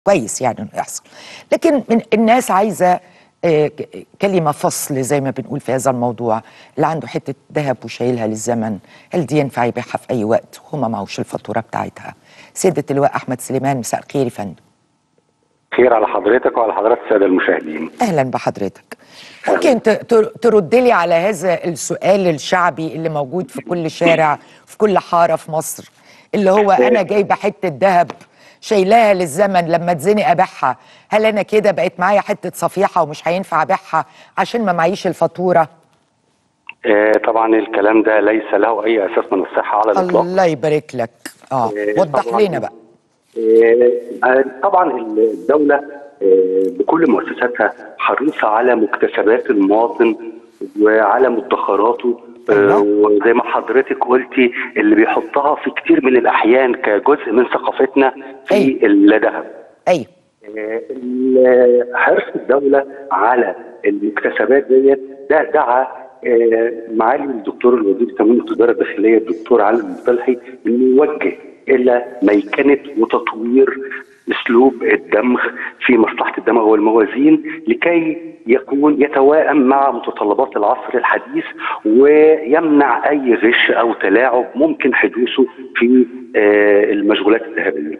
كويس يعني انه يحصل لكن من الناس عايزه آه، ك- كلمه فصل زي ما بنقول في هذا الموضوع اللي عنده حته ذهب وشايلها للزمن هل دي ينفع يبيعها في اي وقت وهو ما معهوش الفاتوره بتاعتها سياده اللواء احمد سليمان مساء الخير يا فندم خير على حضرتك وعلى حضرات الساده المشاهدين اهلا بحضرتك ممكن ت- ت- ترد لي على هذا السؤال الشعبي اللي موجود في كل شارع في كل حاره في مصر اللي هو انا جايبه حته ذهب شايلاها للزمن لما اتزنق ابيعها هل انا كده بقت معايا حته صفيحه ومش هينفع ابيعها عشان ما معيش الفاتوره آه طبعا الكلام ده ليس له اي اساس من الصحه على الاطلاق الله يبارك لك اه آه، وضح طبعاً. لنا بقى آه طبعا الدوله آه بكل مؤسساتها حريصه على مكتسبات المواطن وعلى مدخراته آه، الله. وزي ما حضرتك قلتي اللي بيحطها في كتير من الاحيان كجزء من ثقافتنا في أيوة. الذهب ايوه ال- حرص الدولة على المكتسبات ديت ده دعا آه، معالي الدكتور الوزير التموين والتجارة الداخلية الدكتور علي المصطلحي انه يوجه الى ميكنة وتطوير اسلوب الدمغ في مصلحة الدمغ والموازين لكي يكون يتوائم مع متطلبات العصر الحديث ويمنع اي غش او تلاعب ممكن حدوثه في آه، المشغولات الذهبيه.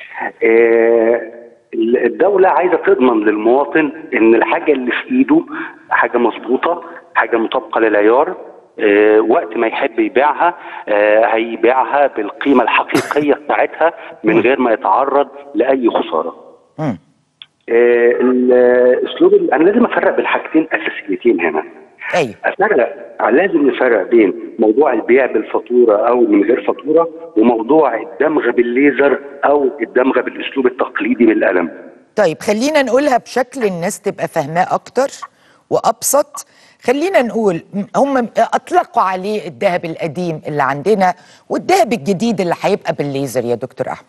آه، الدولة عايزة تضمن للمواطن إن الحاجة اللي في إيده حاجة مظبوطة حاجة مطابقة للعيار آه، وقت ما يحب يبيعها آه، هيبيعها بالقيمة الحقيقية بتاعتها من غير ما يتعرض لأي خسارة مم. آه، الأسلوب أنا لازم أفرق بين حاجتين أساسيتين هنا ايوه افرق لازم نفرق بين موضوع البيع بالفاتوره او من غير فاتوره وموضوع الدمغ بالليزر او الدمغ بالاسلوب التقليدي بالقلم طيب خلينا نقولها بشكل الناس تبقى فاهماه اكتر وابسط خلينا نقول م- هم اطلقوا عليه الذهب القديم اللي عندنا والذهب الجديد اللي هيبقى بالليزر يا دكتور احمد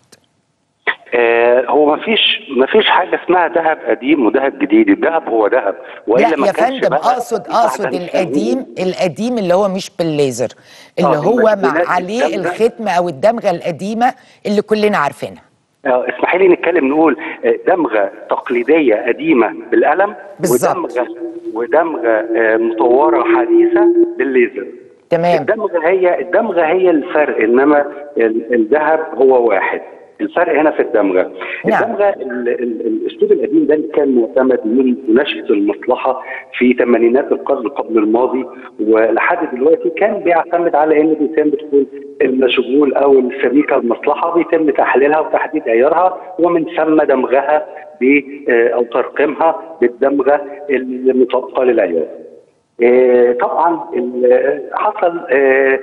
آه هو ما فيش ما فيش حاجه اسمها ذهب قديم وذهب جديد الذهب هو ذهب والا لا ما يا كانش فندم بقى اقصد اقصد أحسن القديم القديم اللي هو مش بالليزر اللي آه، هو المشكلات مع عليه الدمغة. الختمه او الدمغه القديمه اللي كلنا عارفينها آه، اسمحي لي نتكلم نقول آه، دمغه تقليديه قديمه بالقلم بالظبط. ودمغه ودمغه آه، مطوره حديثه بالليزر تمام الدمغه هي الدمغه هي الفرق انما ال- الذهب هو واحد الفرق هنا في الدمغه نعم. الدمغه ال- ال- الاسلوب القديم ده اللي كان معتمد من نشاه المصلحه في ثمانينات القرن قبل الماضي ولحد دلوقتي كان بيعتمد على ان بيتم دخول المشغول او السبيكه المصلحه بيتم تحليلها وتحديد عيارها ومن ثم دمغها ب او ترقيمها بالدمغه المطابقه للعيار. آه، طبعا ال- حصل آه،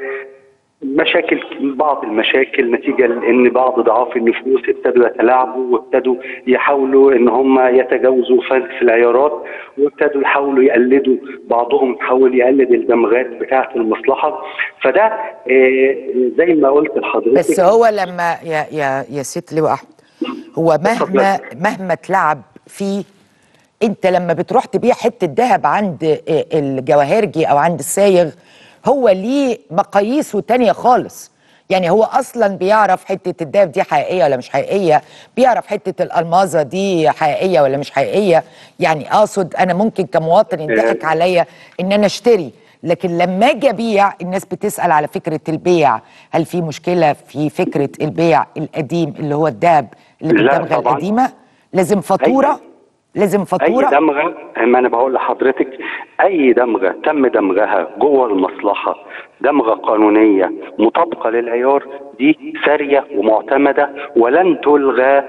مشاكل بعض المشاكل نتيجه لان بعض ضعاف النفوس ابتدوا يتلاعبوا وابتدوا يحاولوا ان هم يتجاوزوا في في العيارات وابتدوا يحاولوا يقلدوا بعضهم حاول يقلد الدمغات بتاعه المصلحه فده آه، زي ما قلت لحضرتك بس هو لما يا يا يا ست لواء احمد هو مهما مهما اتلعب فيه انت لما بتروح تبيع حته ذهب عند الجواهرجي او عند السايغ هو ليه مقاييسه تانية خالص يعني هو اصلا بيعرف حته الذهب دي حقيقيه ولا مش حقيقيه بيعرف حته الالمازه دي حقيقيه ولا مش حقيقيه يعني اقصد انا ممكن كمواطن ينضحك عليا ان انا اشتري لكن لما اجي ابيع الناس بتسال على فكره البيع هل في مشكله في فكره البيع القديم اللي هو الذهب اللي لا بالدمغه طبعاً. القديمه لازم فاتوره أيوة. لازم اي فاتوره دمغه ما انا بقول لحضرتك اي دمغه تم دمغها جوه المصلحه دمغه قانونيه مطابقه للعيار دي ساريه ومعتمده ولن تلغى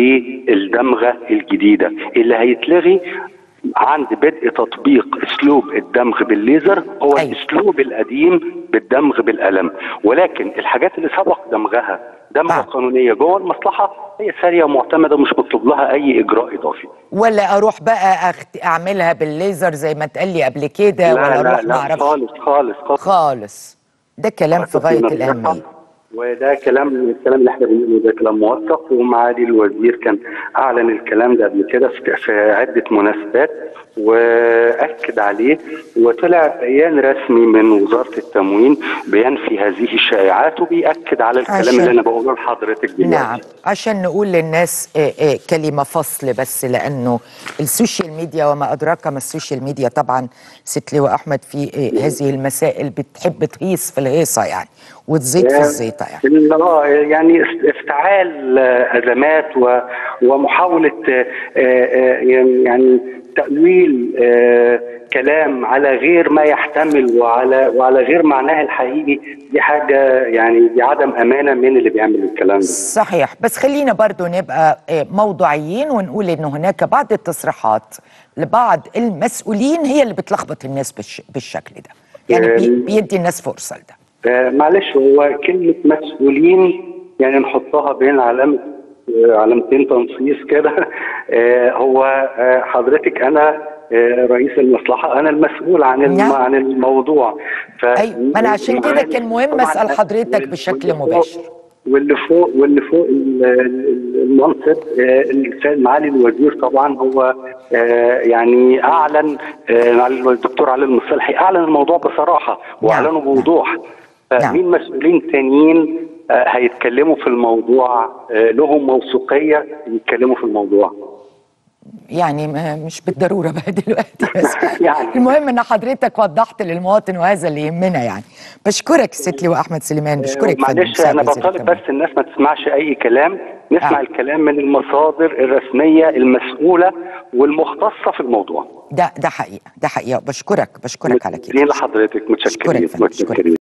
بالدمغه الجديده اللي هيتلغي عند بدء تطبيق اسلوب الدمغ بالليزر هو أيوة. الاسلوب القديم بالدمغ بالقلم ولكن الحاجات اللي سبق دمغها دمغه آه. قانونيه جوه المصلحه هي ساريه ومعتمده مش مطلوب لها اي اجراء اضافي ولا اروح بقى أخت... اعملها بالليزر زي ما اتقال لي قبل كده ولا لا لا اروح ما لا اعرفش خالص خالص خالص خالص ده كلام في غايه نصيحة. الاهميه وده كلام الكلام اللي احنا بنقوله ده كلام موثق ومعالي الوزير كان اعلن الكلام ده قبل كده في في عده مناسبات واكد عليه وطلع بيان رسمي من وزاره التموين بينفي هذه الشائعات وبياكد على الكلام عشان- اللي انا بقوله لحضرتك دلوقتي نعم عشان نقول للناس آه، آه، كلمة فصل بس لأنه السوشيال ميديا وما أدراك ما السوشيال ميديا طبعا ست لواء أحمد في آه، هذه المسائل بتحب تهيص في الهيصة يعني وتزيد في الزيطة يعني ال- اه يعني است- افتعال آه، ازمات و- ومحاوله آه، آه، يعني يعني تاويل آه، كلام على غير ما يحتمل وعلى وعلى غير معناه الحقيقي دي حاجه يعني دي عدم امانه من اللي بيعمل الكلام ده صحيح بس خلينا برضو نبقى آه، موضوعيين ونقول إنه هناك بعض التصريحات لبعض المسؤولين هي اللي بتلخبط الناس بالش... بالشكل ده يعني بي... آم. بيدي الناس فرصة لده آه، معلش هو كلمة مسؤولين يعني نحطها بين علامة آه، علامتين تنصيص كده آه، هو آه، حضرتك أنا آه، رئيس المصلحة أنا المسؤول عن الم... نعم. عن الموضوع ف... أيوة، ما أنا عشان كده كان مهم طبعاً أسأل حضرتك وال- بشكل واللي فوق- مباشر. واللي فوق واللي فوق ال- ال- المنصب آه، السيد معالي الوزير طبعا هو آه، يعني اعلن آه، معالي الدكتور علي المصلحي اعلن الموضوع بصراحه واعلنه بوضوح فمين مسؤولين تانيين آه، هيتكلموا في الموضوع آه، لهم موثوقيه يتكلموا في الموضوع يعني ما مش بالضروره بقى دلوقتي بس يعني. المهم ان حضرتك وضحت للمواطن وهذا اللي يهمنا يعني بشكرك ست لواء احمد سليمان بشكرك فندم معلش مساعد انا وزير بطالب التموين. بس الناس ما تسمعش اي كلام نسمع آه. الكلام من المصادر الرسميه المسؤوله والمختصه في الموضوع ده ده حقيقه ده حقيقه بشكرك بشكرك على كده متشكرين لحضرتك متشكرين أشكرك فندم، أشكرك. متشكرين